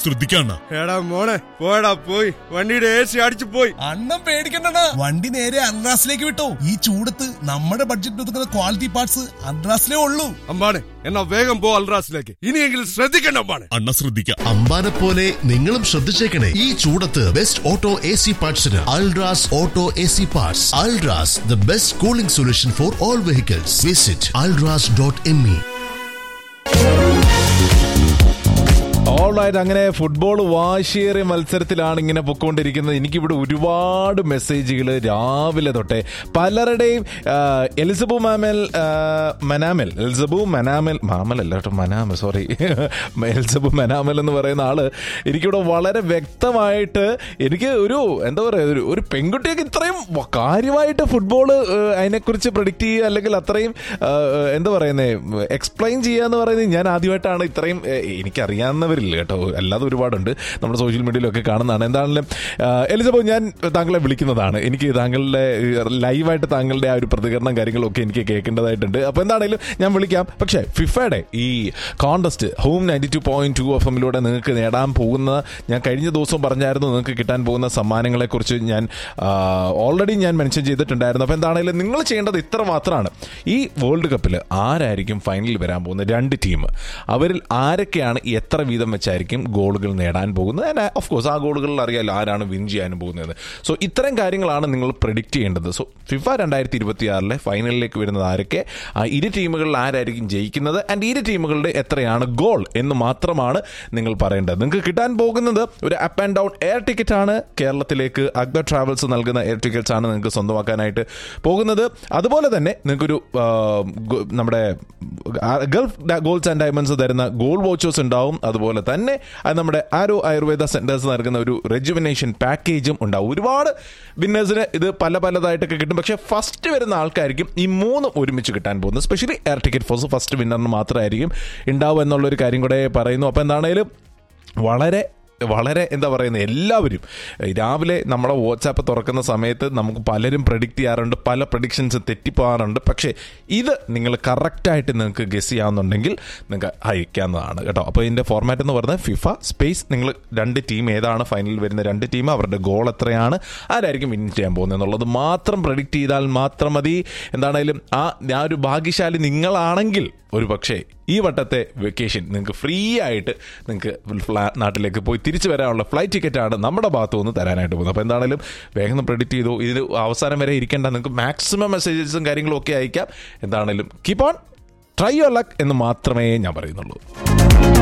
ശ്രദ്ധിക്കണ്ണ എടാ മോളെ പോയടാ പോയി വണ്ടിയുടെ എ സി അടിച്ചു പോയി അണ്ണം പേടിക്കണ്ടടാ വണ്ടി നേരെ അൺറാസിലേക്ക് വിട്ടോ ഈ ചൂടത്ത് നമ്മുടെ ബഡ്ജറ്റ് ഒതുക്കുന്ന ക്വാളിറ്റി പാർട്സ് അൺറാസിലേ ഉള്ളൂ അമ്പാണ് എന്നാ വേഗം പോ അൽറാസിലേക്ക് ഇനിയെങ്കിലും ശ്രദ്ധിക്കണ്ട അമ്പാണ് അണ്ണ ശ്രദ്ധിക്കാം അമ്പാനെ പോലെ നിങ്ങളും ശ്രദ്ധിച്ചേക്കണേ ഈ ചൂടത്ത് ബെസ്റ്റ് ഓട്ടോ എ സി പാർട്സിന് Ultras auto A C parts Ultras the best cooling solution for all vehicles visit Ultras dot M E alright അങ്ങനെ ഫുട്ബോൾ വാശിയേറിയ മത്സരത്തിലാണ് ഇങ്ങനെ പൊക്കോണ്ടിരിക്കുന്നത് എനിക്കിവിടെ ഒരുപാട് മെസ്സേജുകൾ രാവിലെ തൊട്ടേ പലരുടെയും ആ, എലിസബു മാമൽ ആ, മനാമൽ എലിസബു മനാമൽ മാമൽ അല്ല കേട്ടോ മനാമൽ സോറി എലിസബു മനാമൽ എന്ന് പറയുന്ന ആള് എനിക്കിവിടെ വളരെ വ്യക്തമായിട്ട് എനിക്ക് ഒരു എന്താ പറയുക ഒരു ഒരു പെൺകുട്ടിയൊക്കെ ഇത്രയും വ- കാര്യമായിട്ട് ഫുട്ബോൾ അതിനെക്കുറിച്ച് പ്രഡിക്റ്റ് ചെയ്യുക അല്ലെങ്കിൽ അത്രയും ആ, എന്താ പറയുന്നത് എക്സ്പ്ലെയിൻ ചെയ്യുക എന്ന് പറയുന്നത് ഞാൻ ആദ്യമായിട്ടാണ് ഇത്രയും ഏ, എനിക്കറിയാവുന്നവരില്ല കേട്ടോ അല്ലാതെ ഒരുപാടുണ്ട് നമ്മുടെ സോഷ്യൽ മീഡിയയിലൊക്കെ കാണുന്നതാണ് എന്താണെങ്കിലും ആ, എലിസബോ ഞാൻ താങ്കളെ വിളിക്കുന്നതാണ് എനിക്ക് താങ്കളുടെ ലൈവായിട്ട് താങ്കളുടെ ആ ഒരു പ്രതികരണം കാര്യങ്ങളൊക്കെ എനിക്ക് കേൾക്കേണ്ടതായിട്ടുണ്ട് അപ്പോൾ എന്താണെങ്കിലും ഞാൻ വിളിക്കാം പക്ഷേ ഫിഫയുടെ ഈ contest home ninety two point two F എമ്മിലൂടെ നിങ്ങൾക്ക് നേടാൻ പോകുന്ന ഞാൻ കഴിഞ്ഞ ദിവസം പറഞ്ഞായിരുന്നു നിങ്ങൾക്ക് കിട്ടാൻ പോകുന്ന സമ്മാനങ്ങളെക്കുറിച്ച് ഞാൻ ഓൾറെഡി ഞാൻ മെൻഷൻ ചെയ്തിട്ടുണ്ടായിരുന്നു അപ്പോൾ എന്താണെങ്കിലും നിങ്ങൾ ചെയ്യേണ്ടത് ഇത്ര മാത്രമാണ് ഈ വേൾഡ് കപ്പിൽ ആരായിരിക്കും ഫൈനലിൽ വരാൻ പോകുന്നത് രണ്ട് ടീം അവരിൽ ആരൊക്കെയാണ് എത്ര വീതം വെച്ചായിരിക്കും ഗോളുകൾ നേടാൻ പോകുന്നത് ആൻഡ് ഓഫ് കോഴ്സ് ആ ഗോളുകളിൽ അറിയാലോ ആരാണ് വിൻ ചെയ്യാനും പോകുന്നത് സോ ഇത്തരം കാര്യങ്ങളാണ് നിങ്ങൾ പ്രിഡിക്റ്റ് ചെയ്യേണ്ടത് സോ ഫിഫ രണ്ടായിരത്തി ഇരുപത്തി ആറിലെ ഫൈനലിലേക്ക് വരുന്നത് ആരൊക്കെ ആ ഇരു ടീമുകളിൽ ആരായിരിക്കും ജയിക്കുന്നത് ആൻഡ് ഇരു ടീമുകളുടെ എത്രയാണ് ഗോൾ എന്ന് മാത്രമാണ് നിങ്ങൾ പറയേണ്ടത് നിങ്ങൾക്ക് കിട്ടാൻ പോകുന്നത് ഒരു up and down air ticket ആണ് കേരളത്തിലേക്ക് അക്ബർ ട്രാവൽസ് നൽകുന്ന എയർ ടിക്കറ്റ്സ് ആണ് നിങ്ങൾക്ക് സ്വന്തമാക്കാനായിട്ട് പോകുന്നത് അതുപോലെ തന്നെ നിങ്ങൾക്കൊരു ആ, ഗോ- നമ്മുടെ ആ, ഗൾഫ് ഡ- ഗോൾഡ്സ് ആൻഡ് ഡയമണ്ട്സ് തരുന്ന ഗോൾ വോച്ചേഴ്സ് ഉണ്ടാവും അതുപോലെ തന്നെ അത് നമ്മുടെ ആരോ ആയുർവേദ സെന്റേഴ്സ് നൽകുന്ന ഒരു റെജുവിനേഷൻ പാക്കേജും ഉണ്ടാവും ഒരുപാട് വിന്നേഴ്സിന് ഇത് പല പലതായിട്ടൊക്കെ കിട്ടും പക്ഷേ ഫസ്റ്റ് വരുന്ന ആൾക്കായിരിക്കും ഈ മൂന്ന് ഒരുമിച്ച് കിട്ടാൻ പോകുന്നത് specially air ticket force first വിന്നറിന് മാത്രമായിരിക്കും ഉണ്ടാവും എന്നുള്ളൊരു കാര്യം കൂടെ പറയുന്നു അപ്പോൾ എന്താണേലും വളരെ വളരെ എന്താ പറയുന്നത് എല്ലാവരും രാവിലെ നമ്മുടെ വാട്സാപ്പ് തുറക്കുന്ന സമയത്ത് നമുക്ക് പലരും പ്രഡിക്റ്റ് ചെയ്യാറുണ്ട് പല പ്രഡിക്ഷൻസ് തെറ്റിപ്പോകാറുണ്ട് പക്ഷേ ഇത് നിങ്ങൾ കറക്റ്റായിട്ട് നിങ്ങൾക്ക് ഗസ് ചെയ്യാവുന്നുണ്ടെങ്കിൽ നിങ്ങൾക്ക് അയക്കാവുന്നതാണ് കേട്ടോ അപ്പോൾ ഇതിൻ്റെ ഫോർമാറ്റ് എന്ന് പറയുന്നത് ഫിഫ സ്പേസ് നിങ്ങൾ രണ്ട് ടീം ഏതാണ് ഫൈനലിൽ വരുന്ന രണ്ട് ടീം അവരുടെ ഗോൾ എത്രയാണ് ആരായിരിക്കും വിൻ ചെയ്യാൻ പോകുന്നത് എന്നുള്ളത് മാത്രം പ്രഡിക്റ്റ് ചെയ്താൽ മാത്രം മതി എന്താണേലും ആ ആ ഒരു ഭാഗ്യശാലി നിങ്ങളാണെങ്കിൽ ഒരു പക്ഷേ ഈ വട്ടത്തെ വെക്കേഷൻ നിങ്ങൾക്ക് ഫ്രീ ആയിട്ട് നിങ്ങൾക്ക് ഫ്ലാ നാട്ടിലേക്ക് പോയി തിരിച്ചു വരാനുള്ള ഫ്ലൈറ്റ് ടിക്കറ്റാണ് നമ്മുടെ ഭാഗത്തു നിന്ന് തരാനായിട്ട് പോകുന്നത് അപ്പോൾ എന്താണെങ്കിലും വേഗം പ്രെഡിക്റ്റ് ചെയ്തു ഇത് അവസാനം വരെ ഇരിക്കേണ്ട നിങ്ങൾക്ക് മാക്സിമം മെസ്സേജസും കാര്യങ്ങളും ഒക്കെ അയക്കാം എന്താണെങ്കിലും keep on try your luck എന്ന് മാത്രമേ ഞാൻ പറയുന്നുള്ളൂ